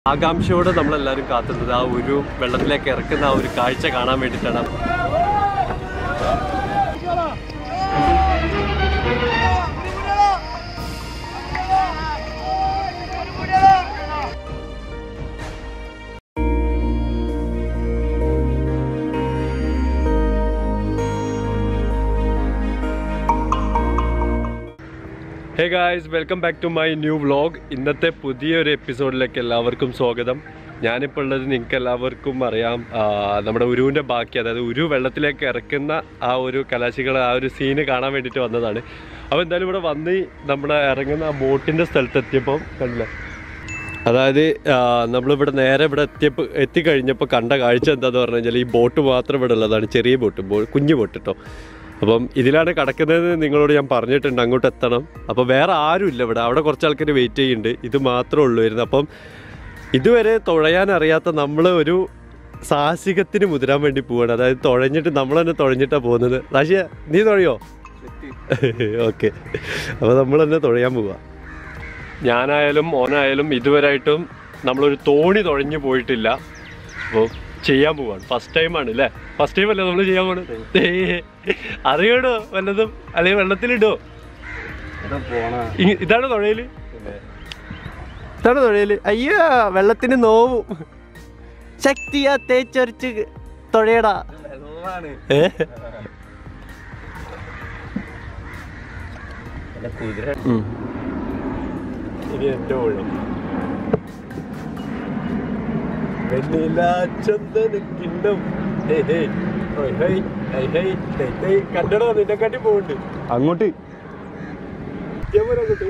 ആകാംക്ഷയോടെ നമ്മളെല്ലാവരും കാത്തുന്നത് ആ ഒരു വെള്ളത്തിലേക്ക് ഇറക്കുന്ന ആ ഒരു കാഴ്ച കാണാൻ വേണ്ടിയിട്ടാണ് hey guys welcome back to my new vlog ഇന്നത്തെ പുതിയൊരു എപ്പിസോഡിലേക്ക് എല്ലാവർക്കും സ്വാഗതം ഞാനിപ്പോൾ ഉള്ളത് നിങ്ങൾക്ക് എല്ലാവർക്കും അറിയാം ആ, നമ്മുടെ ഉരുവിൻ്റെ ബാക്കി അതായത് ഉരു വെള്ളത്തിലേക്ക് ഇറക്കുന്ന ആ ഒരു കലാശികൾ ആ ഒരു സീന് കാണാൻ വേണ്ടിയിട്ട് വന്നതാണ് അപ്പോൾ എന്തായാലും ഇവിടെ വന്ന് നമ്മുടെ ഇറങ്ങുന്ന ആ ബോട്ടിൻ്റെ സ്ഥലത്തെത്തിയപ്പോൾ കണ്ടില്ല അതായത് ആ, നമ്മളിവിടെ നേരെ ഇവിടെ എത്തിയപ്പോൾ എത്തിക്കഴിഞ്ഞപ്പോൾ കണ്ട കാഴ്ച എന്താന്ന് പറഞ്ഞു കഴിഞ്ഞാൽ ഈ ബോട്ട് മാത്രം ഇവിടെ ഉള്ളതാണ് ചെറിയ ബോട്ട് ബോ കുഞ്ഞു ബോട്ട് കേട്ടോ അപ്പം ഇതിലാണ് കിടക്കുന്നത് നിങ്ങളോട് ഞാൻ പറഞ്ഞിട്ടുണ്ട് അങ്ങോട്ട് എത്തണം അപ്പോൾ വേറെ ആരുമില്ല ഇവിടെ അവിടെ കുറച്ച് ആൾക്കാർ വെയിറ്റ് ചെയ്യുന്നുണ്ട് ഇത് മാത്രമേ ഉള്ളൂയിരുന്നു അപ്പം ഇതുവരെ തുഴയാൻ അറിയാത്ത നമ്മൾ ഒരു സാഹസികത്തിന് മുതിരാൻ വേണ്ടി പോവാണ് അതായത് തുഴഞ്ഞിട്ട് നമ്മൾ തന്നെ തുഴഞ്ഞിട്ടാണ് പോകുന്നത് റാഷിയ നീ തുഴയോ ഓക്കെ അപ്പോൾ നമ്മൾ തന്നെ തുഴയാൻ പോവുക ഞാനായാലും ഓനായാലും ഇതുവരെയായിട്ടും നമ്മളൊരു തോണി തുഴഞ്ഞു പോയിട്ടില്ല അപ്പോൾ ചെയ്യാൻ പോവാണ് ഫസ്റ്റ് ടൈമാണ് അല്ലേ ഫസ്റ്റ് ടൈം അല്ലേ നമ്മൾ ചെയ്യാൻ പോണത് അറിയണോ വല്ലതും അല്ലെങ്കിൽ വെള്ളത്തിലിടോ ഇ- ഇതാണ് തുഴയില് ഇതാണ് തുഴയില് അയ്യോ വെള്ളത്തിന് നോവും ശക്തിയാ തേച്ചൊരിച്ച് തുഴയടാ ഏ ഉം. ഇനി എന്റെ ഊഴം വെണ്ണിലാച്ചന്തനക്കിണ്ണം ഹേയ് ഹേയ് ഹോയ് ഹേയ് ഹേയ് ഹേയ് ഹേയ് ഹേയ് കണ്ടടോ നിന്നെ കാട്ടി പോകുന്നുണ്ട് അങ്ങോട്ട് ഇതേപോലെ അങ്ങോട്ട്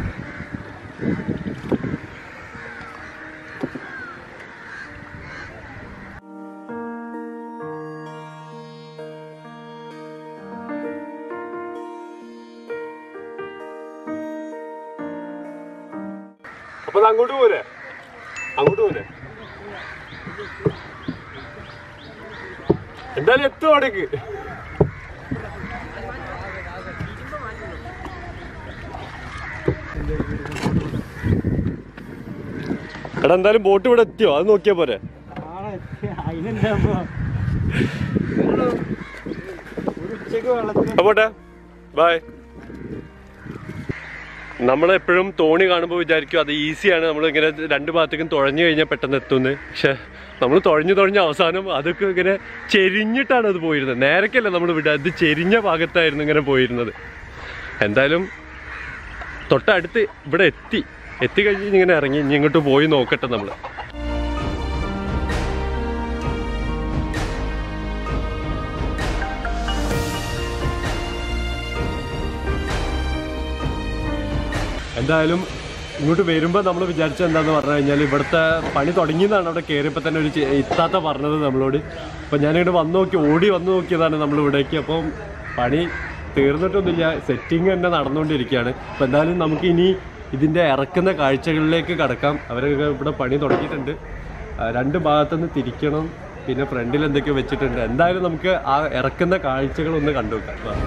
അപ്പൊ ഇത് അങ്ങോട്ട് പോരെ അങ്ങോട്ട് പോരെ എന്തായാലും എത്തും അവിടേക്ക് എടാ എന്തായാലും ബോട്ട് ഇവിടെ എത്തിയോ അത് നോക്കിയാ പോരെ അപ്പോട്ടെ ബൈ നമ്മളെപ്പോഴും തോണി കാണുമ്പോൾ വിചാരിക്കും അത് ഈസിയാണ് നമ്മൾ ഇങ്ങനെ രണ്ട് ഭാഗത്തേക്കും തുഴഞ്ഞു കഴിഞ്ഞാൽ പെട്ടെന്ന് എത്തുന്നത് പക്ഷെ നമ്മൾ തുഴഞ്ഞു തുഴഞ്ഞ അവസാനം അതൊക്കെ ഇങ്ങനെ ചെരിഞ്ഞിട്ടാണ് അത് പോയിരുന്നത് നേരക്കല്ല നമ്മൾ വിടുക അത് ചെരിഞ്ഞ ഭാഗത്തായിരുന്നു ഇങ്ങനെ പോയിരുന്നത് എന്തായാലും തൊട്ടടുത്ത് ഇവിടെ എത്തി എത്തിക്കഴിഞ്ഞ് ഇങ്ങനെ ഇറങ്ങി ഇനി ഇങ്ങോട്ട് പോയി നോക്കട്ടെ നമ്മൾ എന്തായാലും ഇങ്ങോട്ട് വരുമ്പോൾ നമ്മൾ വിചാരിച്ചത് എന്താന്ന് പറഞ്ഞു കഴിഞ്ഞാൽ ഇവിടുത്തെ പണി തുടങ്ങിയതാണ് അവിടെ കയറിയപ്പോൾ തന്നെ ഒരു ചെ- ഇത്താത്ത പറഞ്ഞത് നമ്മളോട് അപ്പം ഞാനിവിടെ വന്ന് നോക്കി ഓടി വന്ന് നോക്കിയതാണ് നമ്മൾ ഇവിടേക്ക് അപ്പം പണി തീർന്നിട്ടൊന്നുമില്ല സെറ്റിംഗ് തന്നെ നടന്നുകൊണ്ടിരിക്കുകയാണ് അപ്പം എന്തായാലും നമുക്ക് ഇനി ഇതിൻ്റെ ഇറക്കുന്ന കാഴ്ചകളിലേക്ക് കടക്കാം അവരൊക്കെ ഇവിടെ പണി തുടങ്ങിയിട്ടുണ്ട് ആ, രണ്ട് ഭാഗത്തുനിന്ന് തിരിക്കണം പിന്നെ ഫ്രണ്ടിൽ എന്തൊക്കെയോ വെച്ചിട്ടുണ്ട് എന്തായാലും നമുക്ക് ആ ഇറക്കുന്ന കാഴ്ചകളൊന്ന് കണ്ടു നോക്കാം വാ.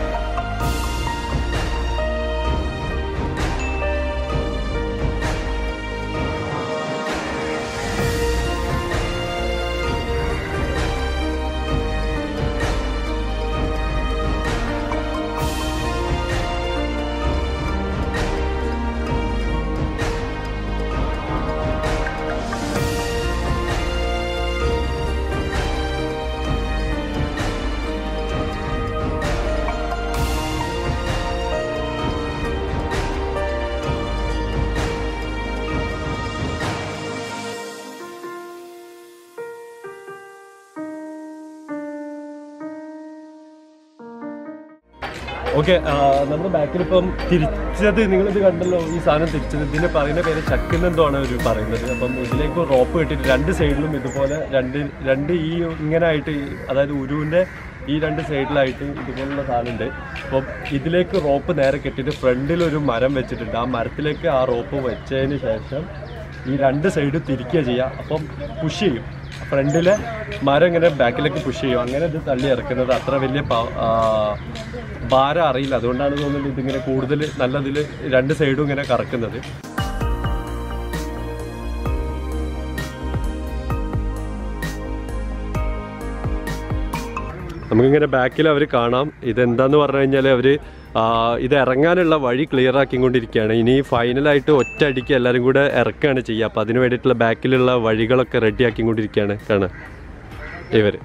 ഓക്കെ നമ്മുടെ ബാക്കിൽ ഇപ്പം തിരിച്ചത് നിങ്ങളിത് കണ്ടല്ലോ ഈ സാധനം തിരിച്ചത് ഇതിന് പറയുന്ന പേര് ചക്കെന്നെന്തോ ആണ് അവർ പറയുന്നത് അപ്പം ഇതിലേക്ക് റോപ്പ് കെട്ടിട്ട് രണ്ട് സൈഡിലും ഇതുപോലെ രണ്ട് രണ്ട് ഈ ഇങ്ങനെ ആയിട്ട് ഈ- അതായത് ഉരുവിൻ്റെ ഈ രണ്ട് സൈഡിലായിട്ട് ഇതുപോലുള്ള സാധനമുണ്ട് അപ്പം ഇതിലേക്ക് റോപ്പ് നേരെ കെട്ടിയിട്ട് ഫ്രണ്ടിൽ ഒരു മരം വെച്ചിട്ടുണ്ട് ആ മരത്തിലേക്ക് ആ റോപ്പ് വെച്ചതിന് ശേഷം ഈ രണ്ട് സൈഡ് തിരിക്കുക ചെയ്യുക അപ്പം പുഷ് ചെയ്യും ഫ്രണ്ടിലെ മരം ഇങ്ങനെ ബാക്കിലേക്ക് പുഷ് ചെയ്യും അങ്ങനെ ഇത് തള്ളി ഇറക്കുന്നത് അത്ര വലിയ പ- ആ, ഭാരം അറിയില്ല അതുകൊണ്ടാണ് തോന്നുന്നത് ഇതിങ്ങനെ കൂടുതൽ നല്ലതിൽ രണ്ട് സൈഡും ഇങ്ങനെ കറക്കുന്നത് നമുക്കിങ്ങനെ ബാക്കിൽ അവർ കാണാം ഇതെന്താന്ന് പറഞ്ഞു കഴിഞ്ഞാൽ അവർ ഇത് ഇറങ്ങാനുള്ള വഴി ക്ലിയർ ആക്കിക്കൊണ്ടിരിക്കുകയാണ് ഇനി ഫൈനലായിട്ട് ഒറ്റ അടിക്ക് എല്ലാവരും കൂടെ ഇറക്കുകയാണ് ചെയ്യുക അപ്പോൾ അതിന് വേണ്ടിയിട്ടുള്ള ബാക്കിലുള്ള വഴികളൊക്കെ റെഡി ആക്കിക്കൊണ്ടിരിക്കുകയാണ് കാണാൻ ഇവർ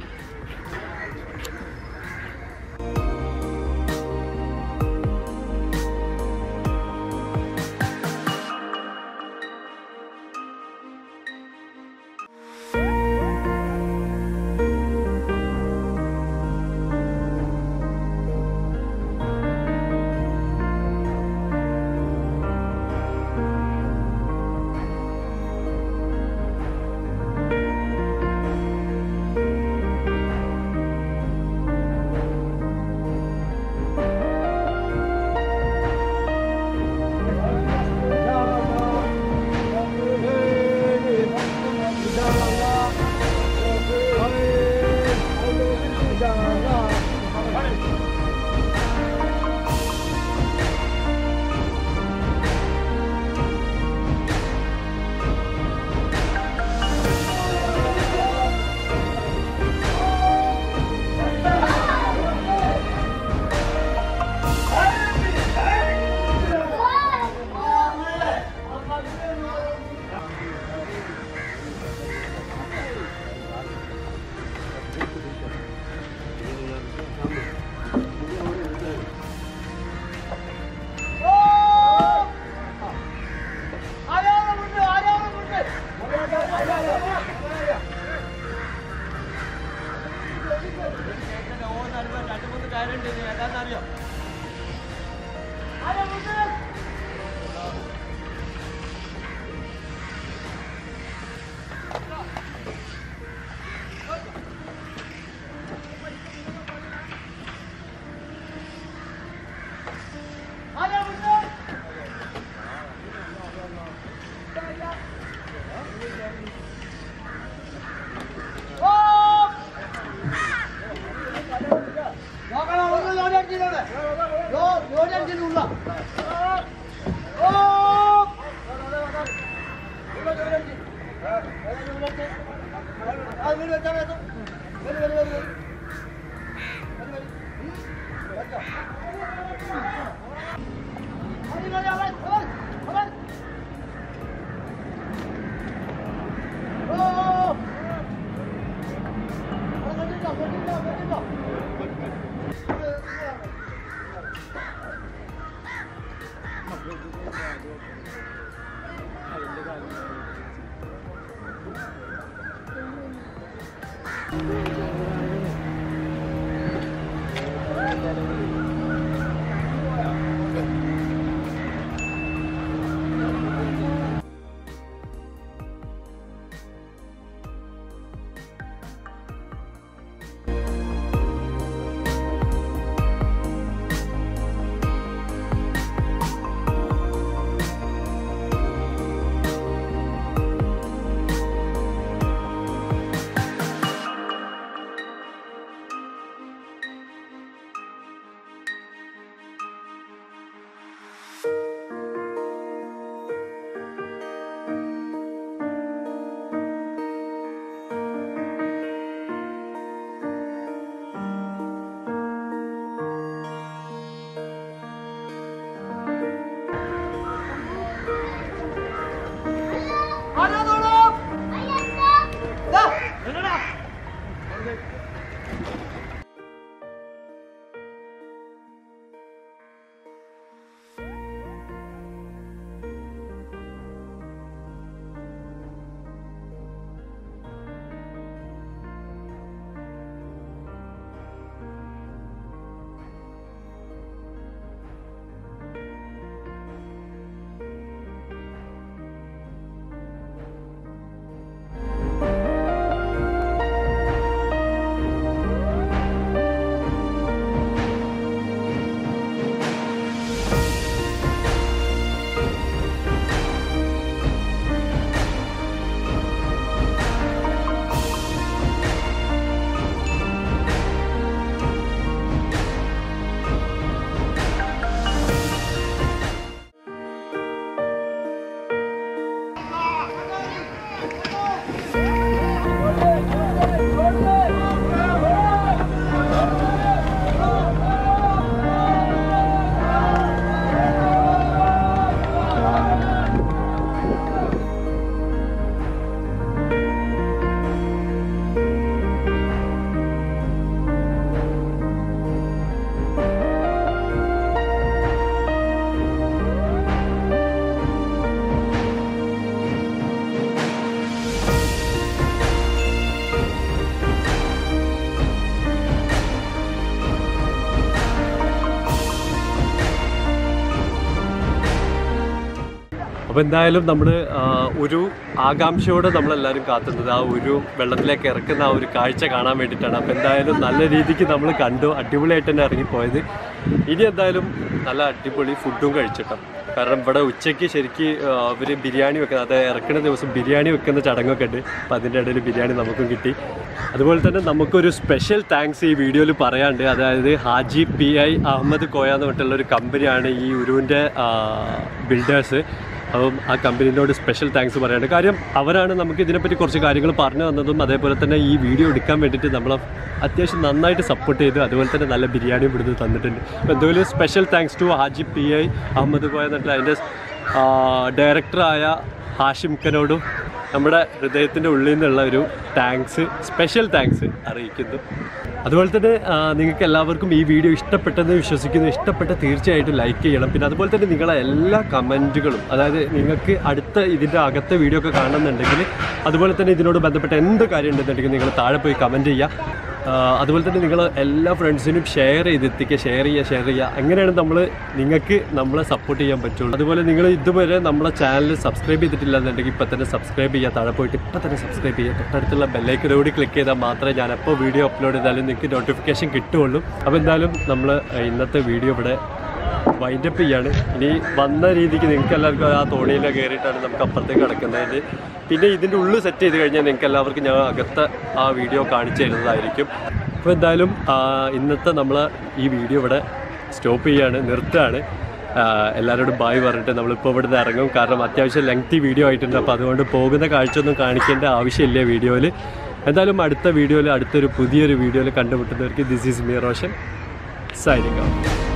അപ്പോൾ എന്തായാലും നമ്മൾ ഒരു ആകാംക്ഷയോടെ നമ്മളെല്ലാവരും കാത്തുന്നത് ആ ഒരു വെള്ളത്തിലേക്ക് ഇറക്കുന്ന ആ ഒരു കാഴ്ച കാണാൻ വേണ്ടിയിട്ടാണ് അപ്പോൾ എന്തായാലും നല്ല രീതിക്ക് നമ്മൾ കണ്ടു അടിപൊളിയായിട്ട് തന്നെ ഇറങ്ങിപ്പോയത് ഇനി എന്തായാലും നല്ല അടിപൊളി ഫുഡും കഴിച്ചിട്ടോ കാരണം ഇവിടെ ഉച്ചയ്ക്ക് ശരിക്ക് അവർ ബിരിയാണി വെക്കുന്നത് അതായത് ഇറക്കുന്ന ദിവസം ബിരിയാണി വെക്കുന്ന ചടങ്ങൊക്കെ ഉണ്ട് അപ്പോൾ അതിൻ്റെ ഇടയിൽ ബിരിയാണി നമുക്കും കിട്ടി അതുപോലെ തന്നെ നമുക്കൊരു സ്പെഷ്യൽ താങ്ക്സ് ഈ വീഡിയോയിൽ പറയാണ്ട് അതായത് ഹാജി പി ഐ അഹമ്മദ് കോയ എന്ന് പറഞ്ഞിട്ടുള്ള ഒരു കമ്പനിയാണ് ഈ ഉരുവിൻ്റെ ബിൽഡേഴ്സ് അപ്പം ആ കമ്പനീനോട് സ്പെഷ്യൽ താങ്ക്സ് പറയാണ് കാര്യം അവരാണ് നമുക്ക് ഇതിനെപ്പറ്റി കുറച്ച് കാര്യങ്ങൾ പറഞ്ഞു തന്നതും അതേപോലെ തന്നെ ഈ വീഡിയോ എടുക്കാൻ വേണ്ടിയിട്ട് നമ്മളെ അത്യാവശ്യം നന്നായിട്ട് സപ്പോർട്ട് ചെയ്തു അതുപോലെ തന്നെ നല്ല ബിരിയാണിയും ഇവിടുന്ന് തന്നിട്ടുണ്ട് അപ്പോൾ എന്തെങ്കിലും special thanks to Haji P I Ahmed Koya എന്നിട്ട് അതിൻ്റെ ഡയറക്ടറായ ഹാഷിംഖനോടും നമ്മുടെ ഹൃദയത്തിൻ്റെ ഉള്ളിൽ നിന്നുള്ള ഒരു താങ്ക്സ് സ്പെഷ്യൽ താങ്ക്സ് അറിയിക്കുന്നു അതുപോലെ തന്നെ ആ, നിങ്ങൾക്ക് എല്ലാവർക്കും ഈ വീഡിയോ ഇഷ്ടപ്പെട്ടെന്ന് വിശ്വസിക്കുന്നു ഇഷ്ടപ്പെട്ട തീർച്ചയായിട്ടും ലൈക്ക് ചെയ്യണം പിന്നെ അതുപോലെ തന്നെ നിങ്ങളെ എല്ലാ കമൻറ്റുകളും അതായത് നിങ്ങൾക്ക് അടുത്ത ഇതിൻ്റെ അകത്തെ വീഡിയോ ഒക്കെ കാണുന്നുണ്ടെങ്കിൽ അതുപോലെ തന്നെ ഇതിനോട് ബന്ധപ്പെട്ട എന്ത് കാര്യം ഉണ്ടെന്നുണ്ടെങ്കിൽ നിങ്ങൾ താഴെ പോയി കമൻറ്റ് ചെയ്യുക ആ, അതുപോലെ തന്നെ നിങ്ങൾ എല്ലാ ഫ്രണ്ട്സിനും ഷെയർ ചെയ്തെത്തിക്കുക ഷെയർ ചെയ്യുക ഷെയർ ചെയ്യുക അങ്ങനെയാണ് നമ്മൾ നിങ്ങൾക്ക് നമ്മളെ സപ്പോർട്ട് ചെയ്യാൻ പറ്റുള്ളൂ അതുപോലെ നിങ്ങൾ ഇതുവരെ നമ്മളെ ചാനൽ സബ്സ്ക്രൈബ് ചെയ്തിട്ടില്ല എന്നുണ്ടെങ്കിൽ ഇപ്പം തന്നെ സബ്സ്ക്രൈബ് ചെയ്യുക താഴെ പോയിട്ട് ഇപ്പം തന്നെ സബ്സ്ക്രൈബ് ചെയ്യുക തൊട്ടടുത്തുള്ള ബെല്ലൈക്കൻ കൂടി ക്ലിക്ക് ചെയ്താൽ മാത്രമേ ഞാൻ എപ്പോൾ വീഡിയോ അപ്ലോഡ് ചെയ്താലും നിങ്ങൾക്ക് നോട്ടിഫിക്കേഷൻ കിട്ടുള്ളൂ അപ്പോൾ എന്തായാലും നമ്മൾ ഇന്നത്തെ വീഡിയോ ഇവിടെ വൈൻഡപ്പ് ചെയ്യാണ് ഇനി വന്ന രീതിക്ക് നിങ്ങൾക്ക് എല്ലാവർക്കും ആ തോണിയിലൊക്കെ കയറിയിട്ടാണ് നമുക്ക് അപ്പുറത്തേക്ക് കിടക്കുന്നത് പിന്നെ ഇതിൻ്റെ ഉള്ളിൽ സെറ്റ് ചെയ്ത് കഴിഞ്ഞാൽ നിങ്ങൾക്ക് എല്ലാവർക്കും ഞാൻ അകത്തെ ആ വീഡിയോ കാണിച്ചു തരുന്നതായിരിക്കും അപ്പോൾ എന്തായാലും ആ, ഇന്നത്തെ നമ്മൾ ഈ വീഡിയോ ഇവിടെ സ്റ്റോപ്പ് ചെയ്യാണ് നിർത്തുകയാണ് ആ, എല്ലാവരോടും ബായ് പറഞ്ഞിട്ട് നമ്മളിപ്പോൾ ഇവിടുന്ന് ഇറങ്ങും കാരണം അത്യാവശ്യം ലെങ്തി വീഡിയോ ആയിട്ടുണ്ട് അപ്പോൾ അതുകൊണ്ട് പോകുന്ന കാഴ്ചയൊന്നും കാണിക്കേണ്ട ആവശ്യമില്ല വീഡിയോയിൽ എന്തായാലും അടുത്ത വീഡിയോയിൽ അടുത്തൊരു പുതിയൊരു വീഡിയോയിൽ കണ്ടുമുട്ടുന്നവർക്ക് this is me Roshan signing out